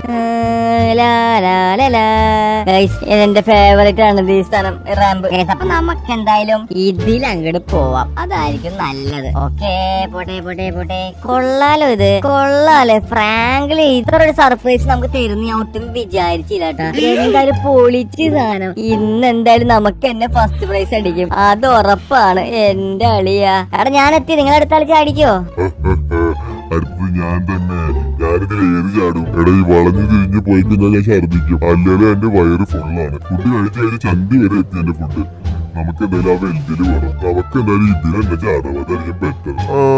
എന്റെ ഫേവറേറ്റ് ആണ് ഈ സ്ഥലം റാമ്പ് Guys, അപ്പൊ നമുക്ക് എന്തായാലും ഇതിൽ അങ്ങോട്ട് പോവാം അതായിരിക്കും നല്ലത് ഓക്കെ പോട്ടെ പോട്ടെ പോട്ടെ കൊള്ളാലോ ഇത് കൊള്ളാലോ ഫ്രാങ്ക്ലി ഇത്ര ഒരു സർപ്രൈസ് നമുക്ക് തരുന്ന ഞാൻ ഒട്ടും വിചാരിച്ചില്ല കേട്ടാ എന്തായാലും പൊളിച്ച് സാധനം ഇന്ന് എന്തായാലും നമുക്ക് തന്നെ ഫസ്റ്റ് പ്രൈസ് അടിക്കും അത് ഉറപ്പാണ് എന്റെ അളിയാ എടാ ഞാൻ എത്തി നിങ്ങളെടുത്ത കളിച്ച് അടിക്കോ അടുത്തത് ഞാൻ തന്നെ ഞാനിതിൽ ഏത് ചാടും എടാ ഈ വളഞ്ഞു തിരിഞ്ഞ് പോയി കഴിഞ്ഞാൽ ഞാൻ ഛർദിക്കും അല്ലെങ്കിൽ എന്റെ വയറ് ഫുള്ളാണ് ഫുഡ് കഴിച്ച് കഴിഞ്ഞ് ചന്തി വരെ എത്തി എന്റെ ഫുഡ് നമുക്ക് എന്തായാലും ആ വെൽഡില് വേണം നമുക്ക് എന്തായാലും ഇതിൽ തന്നെ ചാടാം അതായിരിക്കും ബെറ്റർ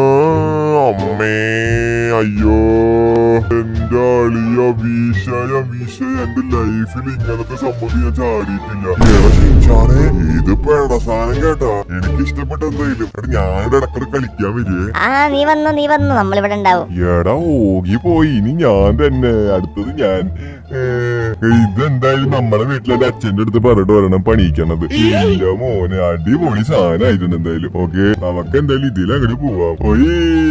അമ്മേ അയ്യോ എന്റെ അളിയ വീശയ വീശയ എന്റെ ലൈഫിൽ ഇങ്ങനത്തെ സംഭവം ഞാൻ ചാടിയിട്ടില്ല എടാ ഷിൻചാനെ ഇത് പേടസാനം കേട്ടാ എനിക്ക് ഇഷ്ടപ്പെട്ട എന്തായാലും എടാ ഞാനിവിടെ ഇടക്കിടെ കളിക്കാൻ വരികയെ ആ നീ വന്നു നീ വന്നു നമ്മളിവിടെ ഉണ്ടാവും എടാ ഓകി പോയി ഇനി ഞാൻ തന്നെ അടുത്തത് ഞാൻ ഏ, ഇതെന്തായാലും നമ്മുടെ വീട്ടിലെ എന്റെ അച്ഛന്റെ അടുത്ത് പറഞ്ഞിട്ട് വരണം പണിയിക്കണത് എന്റെ മോനെ അടിപൊളി സാധനമായിട്ടുണ്ട് എന്തായാലും ഓക്കെ നമുക്ക് എന്തായാലും ഇതിൽ അങ്ങോട്ട് പോവാം പോയി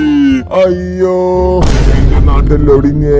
അയ്യോ എന്റെ നാട്ടിലോടിഞ്ഞേ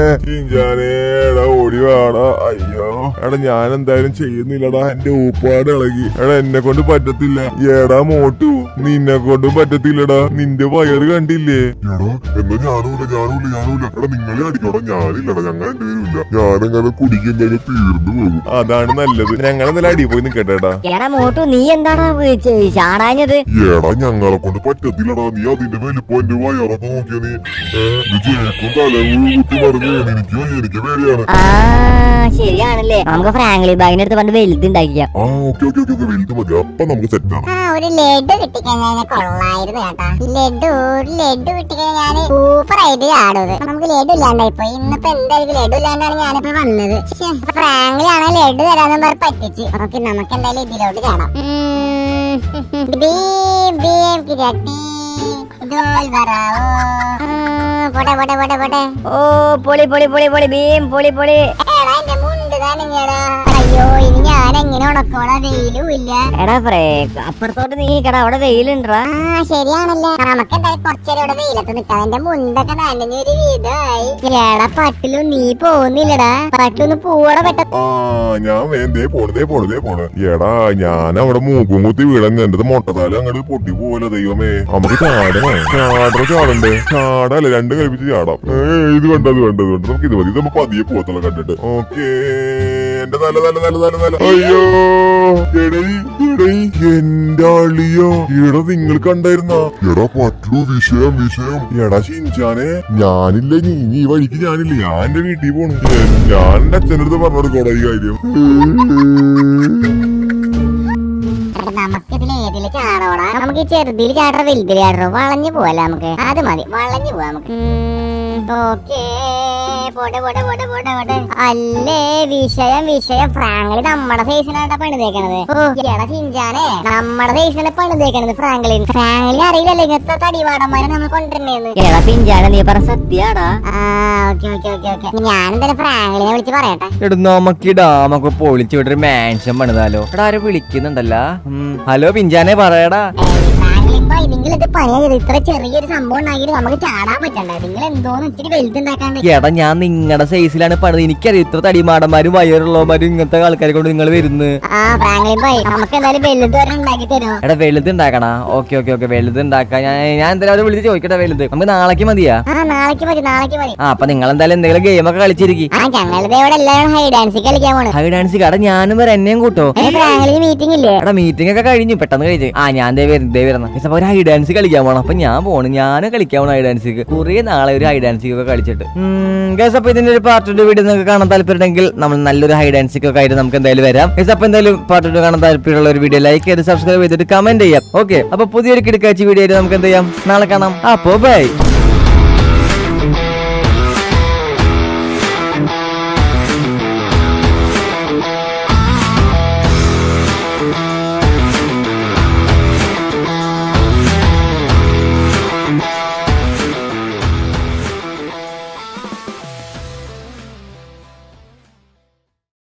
ചീഞ്ചാനേടാ ഓടി വാടാ അയ്യോ എടാ ഞാൻ എന്തായാലും ചെയ്യുന്നില്ലടാ എന്റെ ഊപ്പാട് ഇളകി എടാ എന്നെ കൊണ്ട് പറ്റത്തില്ല എടാ മോട്ടു നിന്നെ കൊണ്ടും പറ്റത്തില്ലടാ നിന്റെ വയറ് കണ്ടില്ലേ എടാ എന്നാ ഞാനുമില്ല ഞാനുമില്ല ഞാനുമില്ല എടാ നിങ്ങളെ അടിക്കടാ ഞാനില്ലടാ ഞങ്ങൾ രണ്ടുപേരുമില്ല ഞാനെങ്ങനെ കുടിക്കുന്നതിന് തീർന്നു പോകും അതാണ് നല്ലത് ഞങ്ങൾ എന്തായാലും അടി പോയി നിക്കട്ടെടാ എടാ മോട്ടു നീ എന്താടാ ചെ- ചാടാഞ്ഞത് എടാ ഞങ്ങളെ കൊണ്ട് പറ്റത്തില്ലടാ നീ അതിന്റെ വലിപ്പം എന്റെ വയറൊക്കെ നോക്കിയ നീ ഏ, ഇത് ചേക്കും തലകുഴി കുത്തി മറിഞ്ഞ് എനിക്ക് വയ്യ, എനിക്ക് പേടിയാണ് ആ ശരിയാണല്ലേ നമുക്ക് ഫ്രാങ്ക്ലി ബാഗിന്റെ അടുത്ത് പണ്ട് വലുത് ഉണ്ടാക്കിക്കാം ആ ഓക്കെ ഓക്കെ ഓക്കെ വലുത് മതി അപ്പൊ നമുക്ക് സെറ്റാണ് ആ ഒരു ലഡു കിട്ടിക്കഴിഞ്ഞാൽ കൊള്ളായിരുന്നു ചേട്ടാ ഈ ലഡു ഒരു ലഡു കിട്ടിക്കഴിഞ്ഞാൽ ഞാൻ സൂപ്പർ ആയിട്ട് ചാടുന്നത് നമുക്ക് ലഡു ഇല്ലാണ്ടായി പോയി ഇന്നിപ്പോ എന്തായാലും ലഡു ഇല്ലാണ്ടാണ് ഞാനിപ്പോ വന്നത് ശ്ശെ, ഫ്രാങ്കിലാണ് ലഡു തരാന്ന് പറഞ്ഞ് പറ്റിച്ച് ഓക്കെ നമുക്ക് എന്തായാലും ഇതിലോട്ട് ചാടാം ഉം, ബീം ബീം കിരട്ടി ഡോൽ വരാവോ ആ, പോട്ടെ പോട്ടെ പോട്ടെ പോട്ടെ ഓ പൊളി പൊളി പൊളി പൊളി ഭീം പൊളി പൊളി എടാ എന്റെ മുണ്ട് താനിങ്ങടാ അയ്യോ ഇനി ഞാൻ എങ്ങനെ ഉണക്കോളാ വെയിലും ഇല്ല എടാ ഫ്രേ അപ്പുറത്തോട്ട് നീ കടാ അവിടെ വെയിലുണ്ടാ ആ ശരിയാണല്ലേ നമുക്ക് എന്തായാലും കുറച്ചേരം ഇവിടെ വെയിലത്ത് നിക്കാം എന്റെ മുണ്ടൊക്കെ നനഞ്ഞൊരു വിധമായി എടാ പട്ടിലു നീ പോകുന്നില്ലടാ പട്ടിലൊന്ന് പൂവട പെട്ട ആ ഞാൻ വേണ്ടേ പോണതേ പോണതേ പോണ് എടാ ഞാൻ അവിടെ മൂക്കും കുത്തി വീഴൻ കണ്ടത് മൊട്ടത്താല് അങ്ങോട്ട് പൊട്ടി പോലെ ദൈവമേ നമുക്ക് ചാടണോ ചാടണോ ചാടണ്ടേ ചാടല്ലേ രണ്ട് കഴിപ്പിച്ച് ചാടാം ഏ ഇത് വേണ്ട ഇത് വേണ്ട ഇത് വേണ്ട നമുക്ക് ഇത് മതി ഇത് നമുക്ക് പതിയെ പോകത്തുള്ള കണ്ടിട്ട് ഓക്കേ എന്റെ തല തല തല തല തല അയ്യോ എടേ എടേ എന്റെ അളിയോ എടാ നിങ്ങൾ കണ്ടായിരുന്ന എടാ പറ്റൂ വിഷയം വിഷയം എടാ ഷിൻചാനെ ഞാനില്ല നീ നീ ഈ വഴിക്ക് ഞാനില്ല ഞാൻ എന്റെ വീട്ടിൽ പോണു എ- ഞാൻ എന്റെ അച്ഛൻ്റെ അടുത്ത് പറഞ്ഞു കൊടുക്കോടാ ഈ കാര്യം നമുക്കിതിൽ ഏതില് ചാടോടാ നമുക്ക് ഈ ചെറുതിൽ ചാടറ വലുതിൽ ചാടറോ വളഞ്ഞു പോവല്ല നമുക്ക് അത് മതി വളഞ്ഞു പോവാ നമുക്ക് ഓക്കേ പോട്ടെ പോട്ടെ പോട്ടെ പോട്ടെ പോട്ടെ അല്ലേ വിഷയം വിഷയം ഫ്രാങ്കളി നമ്മുടെ സൈസിനാണ് പണിതേക്കണത് ഓ എടാ ചിഞ്ചാനെ നമ്മുടെ സൈസിനാണ് പണിതേക്കണത് ഫ്രാങ്കളിൻ ഫ്രാങ്കളി അറിയില്ലല്ലോ ഇങ്ങനത്തെ തടിവാടന്മാരെ നമ്മൾ കൊണ്ടുവരുന്നേന്ന് എടാ പിഞ്ചാണ് നീ പറഞ്ഞ സത്യാടാ ആ ഓക്കെ ഓക്കെ ഓക്കെ ഓക്കെ ഞാൻ എന്തായാലും ഫ്രാങ്കളിനെ വിളിച്ച് പറയട്ടെ എടാ നമുക്ക് ഈ ഡാമൊക്കെ പൊളിച്ച് ഇവിടെ ഒരു മാൻഷൻ പണിതാലോ എടാ ആരും വിളിക്കുന്നുണ്ടല്ല ഹലോ പിഞ്ചാനെ പറയടാ നിങ്ങൾ ഇത് പണിയത് ഇത്ര ചെറിയൊരു സംഭവം ഉണ്ടാക്കിയിട്ട് നമുക്ക് ചാടാൻ പറ്റണ്ട നിങ്ങൾ എന്തോന്ന് ഇച്ചിരി വലുതുണ്ടാക്കാണ്ട് എടാ ഞാൻ നിങ്ങളുടെ സൈസിലാണ് പണിത് എനിക്കറിയാം ഇത്ര തടിമാടന്മാരും വയറുള്ളവന്മാരും ഇങ്ങനത്തെ ആൾക്കാരെ കൊണ്ട് നിങ്ങൾ വരുന്നത് ആ ഫ്രാങ്ക്ലിൻ ബോയ് നമുക്ക് എന്തായാലും വലുത് വരെ ഉണ്ടാക്കി തരുമോ എടാ വലുത് ഉണ്ടാക്കണ ഓക്കെ ഓക്കെ ഓക്കെ വലുത് ഉണ്ടാക്കാം ഞാൻ ഞാൻ എന്തായാലും അവരെ വിളിച്ച് ചോദിക്കട്ടെ വലുത് നമുക്ക് നാളേക്ക് മതിയാ ആ നാളേക്ക് മതി നാളേക്ക് മതി ആ അപ്പൊ നിങ്ങൾ എന്തായാലും എന്തെങ്കിലും ഗെയിം ഒക്കെ കളിച്ചിരിക്കും ആ ഞങ്ങളിത് ഇവിടെ എല്ലാവരും ഹൈ ഡാൻസ് കളിക്കാൻ പോണ് ഹൈ ഡാൻസ് കട ഞാനും വരെ എന്നെയും കൂട്ടോ ഏ ഫ്രാങ്ക്ലിന് മീറ്റിംഗ് ഇല്ലേ എടാ മീറ്റിംഗ് ഒക്കെ കഴിഞ്ഞു പെട്ടെന്ന് കഴിച്ചു ആ ഞാൻ ദേ വരുന്നു ദേ വരുന്നു പക്ഷെ അപ്പൊ ഒരു ഹൈ ഡാൻസ് കളിക്കാൻ പോണം അപ്പൊ ഞാൻ പോണ് ഞാനും കളിക്കാൻ പോണം ഹൈ ഡാൻസ് കുറെ നാളെ ഒരു ഹൈ ഡാൻസ് ഒക്കെ കളിച്ചിട്ട് ഗസ് അപ്പൊ ഇതിന്റെ ഒരു പാർട്ട് വീഡിയോ നിങ്ങൾക്ക് കാണാൻ താല്പര്യമുണ്ടെങ്കിൽ നമ്മൾ നല്ലൊരു ഹൈ ഡാൻസ് ഒക്കെ ആയിട്ട് നമുക്ക് എന്തായാലും വരാം ഗസ് അപ്പൊ എന്തായാലും പാർട്ട് കാണാൻ താല്പര്യമുള്ള ഒരു വീഡിയോ ലൈക്ക് ചെയ്ത് സബ്സ്ക്രൈബ് ചെയ്തിട്ട് കമന്റ് ചെയ്യാം ഓക്കെ അപ്പൊ പുതിയൊരു കിടക്കാച്ചി വീഡിയോ ആയിട്ട് നമുക്ക് എന്ത് ചെയ്യാം നാളെ കാണാം അപ്പോ ബൈ